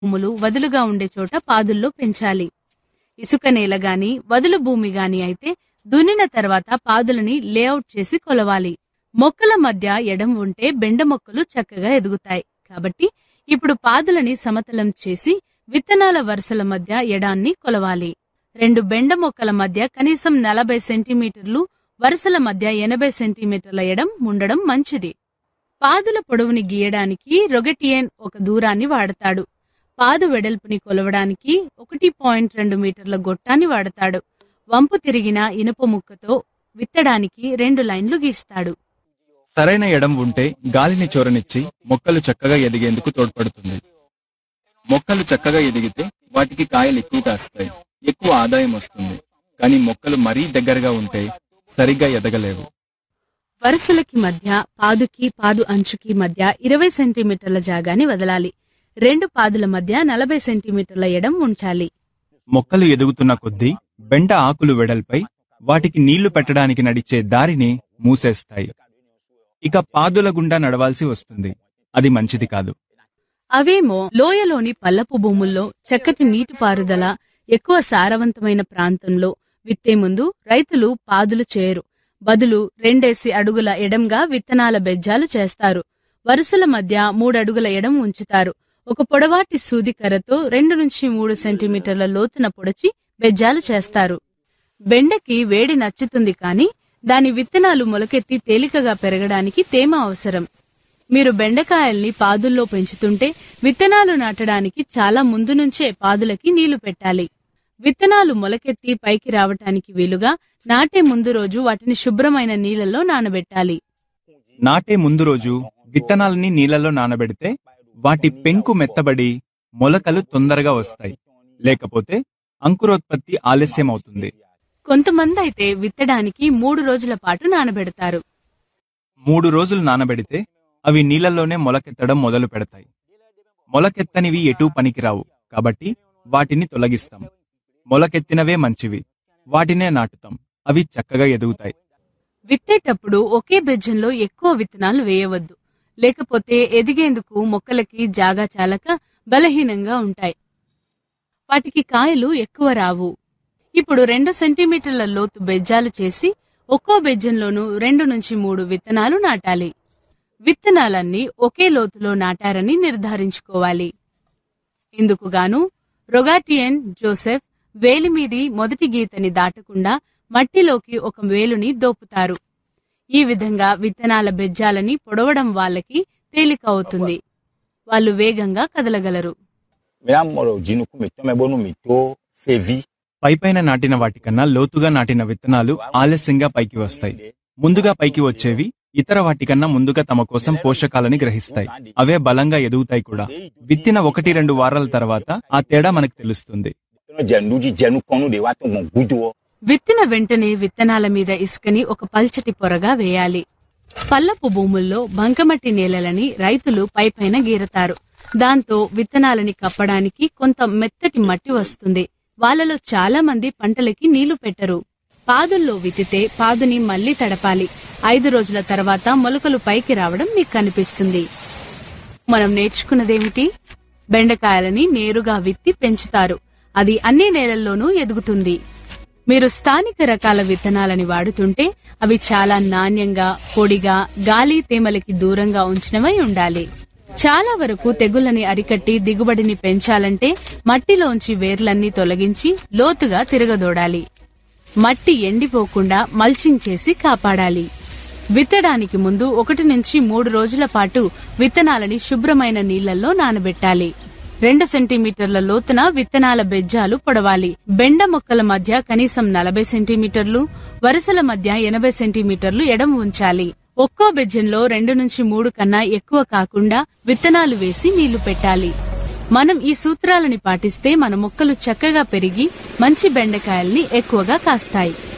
భూములు వదులుగా ఉండే చోట పాదుల్లో పెంచాలి ఇసుక నేల గాని వదులు భూమి గాని అయితే దున్నిన తర్వాత పాదులని లేఅవుట్ చేసి కొలవాలి మొక్కల మధ్య ఎడం ఉంటే బెండ మొక్కలు చక్కగా ఎదుగుతాయి కాబట్టి ఇప్పుడు పాదులని సమతలం చేసి విత్తనాల వరుసల మధ్య ఎడాన్ని కొలవాలి రెండు బెండ మొక్కల మధ్య కనీసం నలభై సెంటీమీటర్లు వరుసల మధ్య ఎనభై సెంటీమీటర్ల ఎడం ఉండడం మంచిది పాదుల పొడవుని గీయడానికి రొగటియన్ ఒక దూరాన్ని వాడతాడు పాదు వెడల్పుని కొలవడానికి ఒకటి పాయింట్ రెండు మీటర్ల గొట్టాన్ని వాడతాడు వంపు తిరిగిన ఇనుప ముక్కతో విత్తడానికి రెండు లైన్లు గీస్తాడు సరైన ఎడం ఉంటే గాలిని చోరనిచ్చి మొక్కలు చక్కగా ఎదిగేందుకు తోడ్పడుతుంది మొక్కలు చక్కగా ఎదిగితే వాటికి కాయలు ఎక్కువ కాస్తాయి ఎక్కువ ఆదాయం వస్తుంది కానీ మొక్కలు మరీ దగ్గరగా ఉంటే సరిగ్గా ఎదగలేవు వరుసలకి మధ్య పాదుకి పాదు అంచుకి మధ్య ఇరవై సెంటీమీటర్ల జాగాని వదలాలి రెండు పాదుల మధ్య నలభై సెంటీమీటర్ల ఎడం ఉంచాలి మొక్కలు ఎదుగుతున్న కొద్దీ బెండ ఆకులు వెడల్పై వాటికి నీళ్లు పెట్టడానికి నడిచే దారిని మూసేస్తాయి ఇక పాదుల గుండా నడవాల్సి వస్తుంది అది మంచిది కాదు అవేమో లోయలోని పల్లపు భూముల్లో చక్కటి నీటిపారుదల ఎక్కువ సారవంతమైన ప్రాంతంలో విత్తే ముందు రైతులు పాదులు చేయరు బదులు రెండేసి అడుగుల ఎడంగా విత్తనాల బెజ్జాలు చేస్తారు వరుసల మధ్య మూడడుగుల ఎడం ఉంచుతారు ఒక పొడవాటి సూది కర్రతో రెండు నుంచి మూడు సెంటీమీటర్ల లోతున పొడిచి బెజ్జాలు చేస్తారు బెండకి వేడి నచ్చుతుంది కాని దాని విత్తనాలు మొలకెత్తి తేలికగా పెరగడానికి తేమ అవసరం మీరు బెండకాయల్ని పాదుల్లో పెంచుతుంటే విత్తనాలు నాటడానికి చాలా ముందు నుంచే పాదులకి నీళ్లు పెట్టాలి విత్తనాలు మొలకెత్తి పైకి రావటానికి వీలుగా నాటే ముందు రోజు వాటిని శుభ్రమైన నీళ్లలో నానబెట్టాలి నాటే ముందు రోజు విత్తనాలని నీళ్లలో నానబెడితే వాటి పెంకు మెత్తబడి మొలకలు తొందరగా వస్తాయి లేకపోతే అంకురోత్పత్తి ఆలస్యం అవుతుంది కొంతమంది అయితే విత్తడానికి మూడు రోజుల పాటు నానబెడతారు మూడు రోజులు నానబెడితే అవి నీళ్లలోనే మొలకెత్తడం మొదలు పెడతాయి మొలకెత్తనివి ఎటూ పనికిరావు కాబట్టి వాటిని తొలగిస్తాం మొలకెత్తినవే మంచివి వాటినే నాటుతాం అవి చక్కగా ఎదుగుతాయి విత్తేటప్పుడు ఒకే బెజ్జంలో ఎక్కువ విత్తనాలు వేయవద్దు లేకపోతే ఎదిగేందుకు మొక్కలకి జాగా చాలక బలహీనంగా ఉంటాయి వాటికి కాయలు ఎక్కువ రావు ఇప్పుడు రెండు సెంటీమీటర్ల లోతు బెజ్జాలు చేసి ఒక్కో బెజ్జంలోనూ రెండు నుంచి మూడు విత్తనాలు నాటాలి విత్తనాలన్నీ ఒకే లోతులో నాటారని నిర్ధారించుకోవాలి ఇందుకుగాను రొగాటియన్ జోసెఫ్ వేలిమీది మొదటి గీతని దాటకుండా మట్టిలోకి ఒక వేలుని దోపుతారు ఈ విధంగా విత్తనాల బెజ్జాలని పొడవడం వాళ్ళకి తేలిక అవుతుంది వాళ్ళు వేగంగా కదలగలరు mina mɔlɔ dzinuku mi tɔmɛ bonu mi to fevi. పైపైన నాటిన వాటికన్నా లోతుగా నాటిన విత్తనాలు ఆలస్యంగా పైకి వస్తాయి ముందుగా పైకి వచ్చేవి ఇతర వాటికన్నా ముందుగా తమ కోసం పోషకాలని గ్రహిస్తాయి అవే బలంగా ఎదుగుతాయి కూడా విత్తిన ఒకటి రెండు వారాల తర్వాత ఆ తేడా మనకు తెలుస్తుంది Tɔnɔ jɛnu dzi jɛnu kɔnu de wa to gbɔn gudu wɔ. విత్తిన వెంటనే విత్తనాల మీద ఇసుకని ఒక పల్చటి పొరగా వేయాలి పల్లపు భూముల్లో బంకమట్టి నేలలని రైతులు పైపైన గీరతారు దాంతో విత్తనాలని కప్పడానికి కొంత మెత్తటి మట్టి వస్తుంది వాళ్ళలో చాలా మంది పంటలకి నీళ్లు పెట్టరు పాదుల్లో విత్తితే పాదుని మళ్లీ తడపాలి ఐదు రోజుల తర్వాత మొలకలు పైకి రావడం మీకు కనిపిస్తుంది మనం నేర్చుకున్నదేమిటి బెండకాయలని నేరుగా విత్తి పెంచుతారు అది అన్ని నేలల్లోనూ ఎదుగుతుంది మీరు స్థానిక రకాల విత్తనాలని వాడుతుంటే అవి చాలా నాణ్యంగా పొడిగా గాలి తేమలకి దూరంగా ఉంచినవై ఉండాలి చాలా వరకు తెగుళ్లని అరికట్టి దిగుబడిని పెంచాలంటే మట్టిలోంచి వేర్లన్నీ తొలగించి లోతుగా తిరగదోడాలి మట్టి ఎండిపోకుండా మల్చింగ్ చేసి కాపాడాలి విత్తడానికి ముందు ఒకటి నుంచి మూడు రోజుల పాటు విత్తనాలని శుభ్రమైన నీళ్లలో నానబెట్టాలి రెండు సెంటీమీటర్ల లోతున విత్తనాల బెజ్జాలు పొడవాలి బెండ మొక్కల మధ్య కనీసం నలభై సెంటీమీటర్లు వరుసల మధ్య ఎనభై సెంటీమీటర్లు ఎడం ఉంచాలి ఒక్కో బెజ్జంలో రెండు నుంచి మూడు కన్నా ఎక్కువ కాకుండా విత్తనాలు వేసి నీళ్లు పెట్టాలి మనం ఈ సూత్రాలని పాటిస్తే మన మొక్కలు చక్కగా పెరిగి మంచి బెండకాయల్ని ఎక్కువగా కాస్తాయి